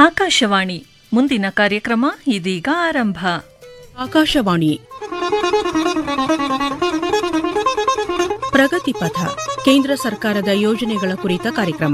ಆಕಾಶವಾಣಿ ಮುಂದಿನ ಕಾರ್ಯಕ್ರಮ ಇದೀಗ ಆರಂಭ ಆಕಾಶವಾಣಿ ಪ್ರಗತಿ ಪಥ ಕೇಂದ್ರ ಸರ್ಕಾರದ ಯೋಜನೆಗಳ ಕುರಿತ ಕಾರ್ಯಕ್ರಮ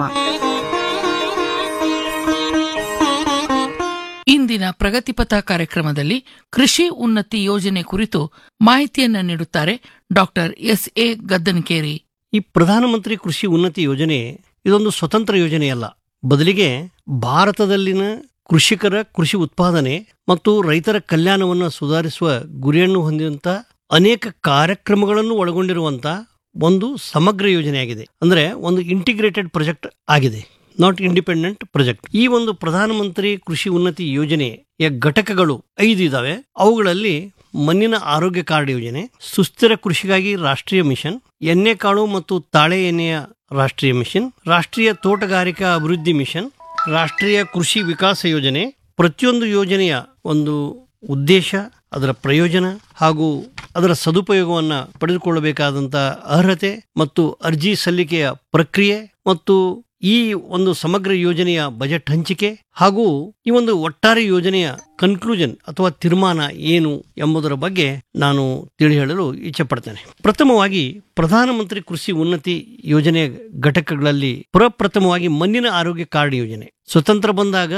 ಇಂದಿನ ಪ್ರಗತಿಪಥ ಕಾರ್ಯಕ್ರಮದಲ್ಲಿ ಕೃಷಿ ಉನ್ನತಿ ಯೋಜನೆ ಕುರಿತು ಮಾಹಿತಿಯನ್ನ ನೀಡುತ್ತಾರೆ ಡಾಕ್ಟರ್ ಎಸ್ ಎ ಗದ್ದನಕೇರಿ ಈ ಪ್ರಧಾನಮಂತ್ರಿ ಕೃಷಿ ಉನ್ನತಿ ಯೋಜನೆ ಇದೊಂದು ಸ್ವತಂತ್ರ ಯೋಜನೆಯಲ್ಲ ಬದಲಿಗೆ ಭಾರತದಲ್ಲಿನ ಕೃಷಿಕರ ಕೃಷಿ ಉತ್ಪಾದನೆ ಮತ್ತು ರೈತರ ಕಲ್ಯಾಣವನ್ನು ಸುಧಾರಿಸುವ ಗುರಿಯನ್ನು ಹೊಂದಿದಂತ ಅನೇಕ ಕಾರ್ಯಕ್ರಮಗಳನ್ನು ಒಳಗೊಂಡಿರುವಂತ ಒಂದು ಸಮಗ್ರ ಯೋಜನೆಯಾಗಿದೆ ಅಂದ್ರೆ ಒಂದು ಇಂಟಿಗ್ರೇಟೆಡ್ ಪ್ರಾಜೆಕ್ಟ್ ಆಗಿದೆ ನಾಟ್ ಇಂಡಿಪೆಂಡೆಂಟ್ ಪ್ರಾಜೆಕ್ಟ್ ಈ ಒಂದು ಪ್ರಧಾನಮಂತ್ರಿ ಕೃಷಿ ಉನ್ನತಿ ಯೋಜನೆಯ ಘಟಕಗಳು ಐದು ಇದಾವೆ ಅವುಗಳಲ್ಲಿ ಮಣ್ಣಿನ ಆರೋಗ್ಯ ಕಾರ್ಡ್ ಯೋಜನೆ ಸುಸ್ಥಿರ ಕೃಷಿಗಾಗಿ ರಾಷ್ಟ್ರೀಯ ಮಿಷನ್ ಎಣ್ಣೆಕಾಳು ಮತ್ತು ತಾಳೆ ಎಣ್ಣೆಯ ರಾಷ್ಟ್ರೀಯ ಮಿಷನ್ ರಾಷ್ಟ್ರೀಯ ತೋಟಗಾರಿಕಾ ಅಭಿವೃದ್ಧಿ ಮಿಷನ್ ರಾಷ್ಟ್ರೀಯ ಕೃಷಿ ವಿಕಾಸ ಯೋಜನೆ ಪ್ರತಿಯೊಂದು ಯೋಜನೆಯ ಒಂದು ಉದ್ದೇಶ ಅದರ ಪ್ರಯೋಜನ ಹಾಗೂ ಅದರ ಸದುಪಯೋಗವನ್ನ ಪಡೆದುಕೊಳ್ಳಬೇಕಾದಂತ ಅರ್ಹತೆ ಮತ್ತು ಅರ್ಜಿ ಸಲ್ಲಿಕೆಯ ಪ್ರಕ್ರಿಯೆ ಮತ್ತು ಈ ಒಂದು ಸಮಗ್ರ ಯೋಜನೆಯ ಬಜೆಟ್ ಹಂಚಿಕೆ ಹಾಗೂ ಈ ಒಂದು ಒಟ್ಟಾರೆ ಯೋಜನೆಯ ಕನ್ಕ್ಲೂಷನ್ ಅಥವಾ ತೀರ್ಮಾನ ಏನು ಎಂಬುದರ ಬಗ್ಗೆ ನಾನು ತಿಳಿ ಹೇಳಲು ಇಚ್ಛೆ ಪಡ್ತೇನೆ ಪ್ರಥಮವಾಗಿ ಪ್ರಧಾನಮಂತ್ರಿ ಕೃಷಿ ಉನ್ನತಿ ಯೋಜನೆಯ ಘಟಕಗಳಲ್ಲಿ ಪ್ರಪ್ರಥಮವಾಗಿ ಮಣ್ಣಿನ ಆರೋಗ್ಯ ಕಾರ್ಡ್ ಯೋಜನೆ ಸ್ವತಂತ್ರ ಬಂದಾಗ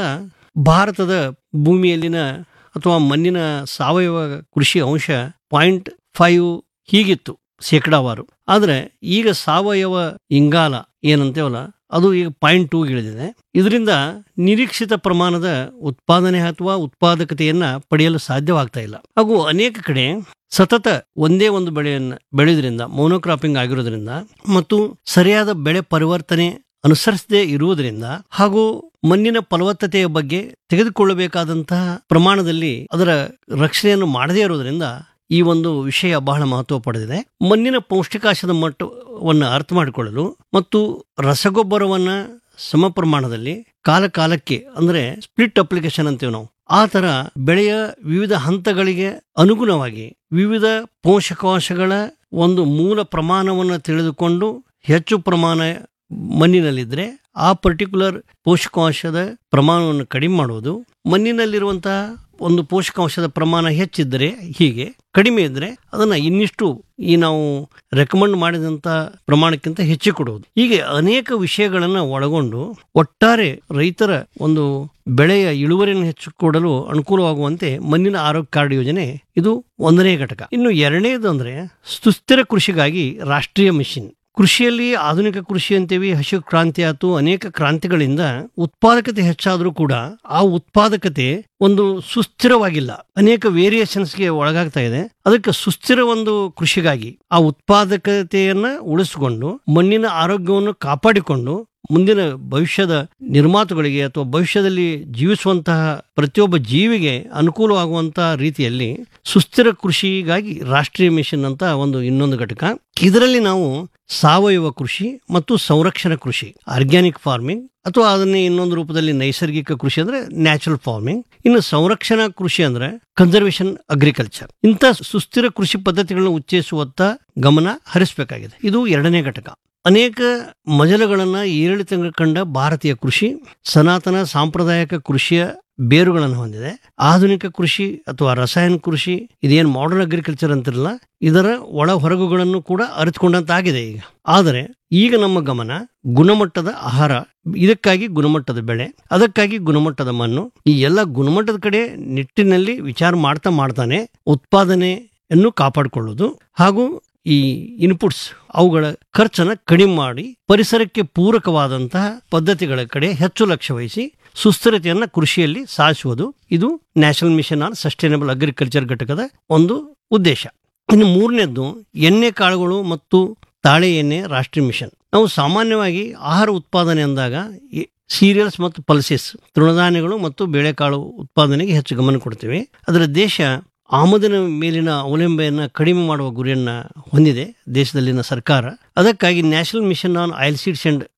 ಭಾರತದ ಭೂಮಿಯಲ್ಲಿನ ಅಥವಾ ಮಣ್ಣಿನ ಸಾವಯವ ಕೃಷಿ ಅಂಶ ಪಾಯಿಂಟ್ ಫೈವ್ ಹೀಗಿತ್ತು ಶೇಕಡಾವಾರು ಆದರೆ ಈಗ ಸಾವಯವ ಇಂಗಾಲ ಏನಂತೇವಲ್ಲ ಅದು ಈಗ ಪಾಯಿಂಟ್ ಟೂ ಇಳಿದಿದೆ ಇದರಿಂದ ನಿರೀಕ್ಷಿತ ಪ್ರಮಾಣದ ಉತ್ಪಾದನೆ ಅಥವಾ ಉತ್ಪಾದಕತೆಯನ್ನ ಪಡೆಯಲು ಸಾಧ್ಯವಾಗ್ತಾ ಇಲ್ಲ ಹಾಗೂ ಅನೇಕ ಕಡೆ ಸತತ ಒಂದೇ ಒಂದು ಬೆಳೆಯನ್ನ ಬೆಳೆಯೋದ್ರಿಂದ ಮೋನೋಕ್ರಾಪಿಂಗ್ ಆಗಿರೋದ್ರಿಂದ ಮತ್ತು ಸರಿಯಾದ ಬೆಳೆ ಪರಿವರ್ತನೆ ಅನುಸರಿಸದೇ ಇರುವುದರಿಂದ ಹಾಗೂ ಮಣ್ಣಿನ ಫಲವತ್ತತೆಯ ಬಗ್ಗೆ ತೆಗೆದುಕೊಳ್ಳಬೇಕಾದಂತಹ ಪ್ರಮಾಣದಲ್ಲಿ ಅದರ ರಕ್ಷಣೆಯನ್ನು ಮಾಡದೇ ಇರೋದ್ರಿಂದ ಈ ಒಂದು ವಿಷಯ ಬಹಳ ಮಹತ್ವ ಪಡೆದಿದೆ ಮಣ್ಣಿನ ಪೌಷ್ಟಿಕಾಂಶದ ಮಟ್ಟವನ್ನು ಅರ್ಥ ಮಾಡಿಕೊಳ್ಳಲು ಮತ್ತು ರಸಗೊಬ್ಬರವನ್ನ ಸಮ ಪ್ರಮಾಣದಲ್ಲಿ ಕಾಲ ಕಾಲಕ್ಕೆ ಅಂದ್ರೆ ಸ್ಪ್ಲಿಟ್ ಅಪ್ಲಿಕೇಶನ್ ಅಂತೀವಿ ನಾವು ಆ ತರ ಬೆಳೆಯ ವಿವಿಧ ಹಂತಗಳಿಗೆ ಅನುಗುಣವಾಗಿ ವಿವಿಧ ಪೋಷಕಾಂಶಗಳ ಒಂದು ಮೂಲ ಪ್ರಮಾಣವನ್ನು ತಿಳಿದುಕೊಂಡು ಹೆಚ್ಚು ಪ್ರಮಾಣ ಮಣ್ಣಿನಲ್ಲಿದ್ರೆ ಆ ಪರ್ಟಿಕ್ಯುಲರ್ ಪೋಷಕಾಂಶದ ಪ್ರಮಾಣವನ್ನು ಕಡಿಮೆ ಮಾಡುವುದು ಮಣ್ಣಿನಲ್ಲಿರುವಂತಹ ಒಂದು ಪೋಷಕಾಂಶದ ಪ್ರಮಾಣ ಹೆಚ್ಚಿದ್ದರೆ ಹೀಗೆ ಕಡಿಮೆ ಇದ್ದರೆ ಅದನ್ನ ಇನ್ನಿಷ್ಟು ಈ ನಾವು ರೆಕಮೆಂಡ್ ಮಾಡಿದಂತ ಪ್ರಮಾಣಕ್ಕಿಂತ ಹೆಚ್ಚು ಕೊಡುವುದು ಹೀಗೆ ಅನೇಕ ವಿಷಯಗಳನ್ನ ಒಳಗೊಂಡು ಒಟ್ಟಾರೆ ರೈತರ ಒಂದು ಬೆಳೆಯ ಇಳುವರಿಯನ್ನು ಹೆಚ್ಚು ಕೊಡಲು ಅನುಕೂಲವಾಗುವಂತೆ ಮಣ್ಣಿನ ಆರೋಗ್ಯ ಕಾರ್ಡ್ ಯೋಜನೆ ಇದು ಒಂದನೇ ಘಟಕ ಇನ್ನು ಎರಡನೇದು ಅಂದ್ರೆ ಸುಸ್ಥಿರ ಕೃಷಿಗಾಗಿ ರಾಷ್ಟ್ರೀಯ ಮಿಷನ್ ಕೃಷಿಯಲ್ಲಿ ಆಧುನಿಕ ಕೃಷಿ ಅಂತೀವಿ ಹಸಿರು ಕ್ರಾಂತಿ ಆಯ್ತು ಅನೇಕ ಕ್ರಾಂತಿಗಳಿಂದ ಉತ್ಪಾದಕತೆ ಹೆಚ್ಚಾದರೂ ಕೂಡ ಆ ಉತ್ಪಾದಕತೆ ಒಂದು ಸುಸ್ಥಿರವಾಗಿಲ್ಲ ಅನೇಕ ವೇರಿಯೇಷನ್ಸ್ಗೆ ಒಳಗಾಗ್ತಾ ಇದೆ ಅದಕ್ಕೆ ಸುಸ್ಥಿರ ಒಂದು ಕೃಷಿಗಾಗಿ ಆ ಉತ್ಪಾದಕತೆಯನ್ನ ಉಳಿಸಿಕೊಂಡು ಮಣ್ಣಿನ ಆರೋಗ್ಯವನ್ನು ಕಾಪಾಡಿಕೊಂಡು ಮುಂದಿನ ಭವಿಷ್ಯದ ನಿರ್ಮಾತುಗಳಿಗೆ ಅಥವಾ ಭವಿಷ್ಯದಲ್ಲಿ ಜೀವಿಸುವಂತಹ ಪ್ರತಿಯೊಬ್ಬ ಜೀವಿಗೆ ಅನುಕೂಲವಾಗುವಂತಹ ರೀತಿಯಲ್ಲಿ ಸುಸ್ಥಿರ ಕೃಷಿಗಾಗಿ ರಾಷ್ಟ್ರೀಯ ಮಿಷನ್ ಅಂತ ಒಂದು ಇನ್ನೊಂದು ಘಟಕ ಇದರಲ್ಲಿ ನಾವು ಸಾವಯವ ಕೃಷಿ ಮತ್ತು ಸಂರಕ್ಷಣಾ ಕೃಷಿ ಆರ್ಗ್ಯಾನಿಕ್ ಫಾರ್ಮಿಂಗ್ ಅಥವಾ ಅದನ್ನೇ ಇನ್ನೊಂದು ರೂಪದಲ್ಲಿ ನೈಸರ್ಗಿಕ ಕೃಷಿ ಅಂದ್ರೆ ನ್ಯಾಚುರಲ್ ಫಾರ್ಮಿಂಗ್ ಇನ್ನು ಸಂರಕ್ಷಣಾ ಕೃಷಿ ಅಂದ್ರೆ ಕನ್ಸರ್ವೇಷನ್ ಅಗ್ರಿಕಲ್ಚರ್ ಇಂಥ ಸುಸ್ಥಿರ ಕೃಷಿ ಪದ್ಧತಿಗಳನ್ನು ಉಚ್ಚೇಸುವತ್ತ ಗಮನ ಹರಿಸಬೇಕಾಗಿದೆ ಇದು ಎರಡನೇ ಘಟಕ ಅನೇಕ ಮಜಲುಗಳನ್ನ ಏರಿಳಿತ ಕಂಡ ಭಾರತೀಯ ಕೃಷಿ ಸನಾತನ ಸಾಂಪ್ರದಾಯಿಕ ಕೃಷಿಯ ಬೇರುಗಳನ್ನು ಹೊಂದಿದೆ ಆಧುನಿಕ ಕೃಷಿ ಅಥವಾ ರಸಾಯನ ಕೃಷಿ ಇದೇನು ಮಾಡರ್ನ್ ಅಗ್ರಿಕಲ್ಚರ್ ಅಂತಿರಲ್ಲ ಇದರ ಒಳ ಹೊರಗುಗಳನ್ನು ಕೂಡ ಅರಿತುಕೊಂಡಂತಾಗಿದೆ ಈಗ ಆದರೆ ಈಗ ನಮ್ಮ ಗಮನ ಗುಣಮಟ್ಟದ ಆಹಾರ ಇದಕ್ಕಾಗಿ ಗುಣಮಟ್ಟದ ಬೆಳೆ ಅದಕ್ಕಾಗಿ ಗುಣಮಟ್ಟದ ಮಣ್ಣು ಈ ಎಲ್ಲ ಗುಣಮಟ್ಟದ ಕಡೆ ನಿಟ್ಟಿನಲ್ಲಿ ವಿಚಾರ ಮಾಡ್ತಾ ಮಾಡ್ತಾನೆ ಉತ್ಪಾದನೆಯನ್ನು ಕಾಪಾಡಿಕೊಳ್ಳುವುದು ಹಾಗೂ ಈ ಇನ್ಪುಟ್ಸ್ ಅವುಗಳ ಖರ್ಚನ್ನು ಕಡಿಮೆ ಮಾಡಿ ಪರಿಸರಕ್ಕೆ ಪೂರಕವಾದಂತಹ ಪದ್ಧತಿಗಳ ಕಡೆ ಹೆಚ್ಚು ಲಕ್ಷ್ಯ ವಹಿಸಿ ಸುಸ್ಥಿರತೆಯನ್ನ ಕೃಷಿಯಲ್ಲಿ ಸಾಧಿಸುವುದು ಇದು national mission on sustainable agriculture ಘಟಕದ ಒಂದು ಉದ್ದೇಶ ಇನ್ನು ಮೂರನೇದ್ದು ಎಣ್ಣೆ ಕಾಳುಗಳು ಮತ್ತು ತಾಳೆ ಎಣ್ಣೆ ರಾಷ್ಟ್ರೀಯ ಮಿಷನ್ ನಾವು ಸಾಮಾನ್ಯವಾಗಿ ಆಹಾರ ಉತ್ಪಾದನೆ ಅಂದಾಗ ಸೀರಿಯಲ್ಸ್ ಮತ್ತು ಪಲ್ಸೆಸ್ ತೃಣಧಾನ್ಯಗಳು ಮತ್ತು ಬೇಳೆಕಾಳು ಉತ್ಪಾದನೆಗೆ ಹೆಚ್ಚು ಗಮನ ಕೊಡ್ತೀವಿ ಅದರ ದೇಶ ಆಮದಿನ ಮೇಲಿನ ಅವಲಂಬನೆಯನ್ನು ಕಡಿಮೆ ಮಾಡುವ ಗುರಿಯನ್ನ ಹೊಂದಿದೆ ದೇಶದಲ್ಲಿನ ಸರ್ಕಾರ ಅದಕ್ಕಾಗಿ national mission on oil seeds and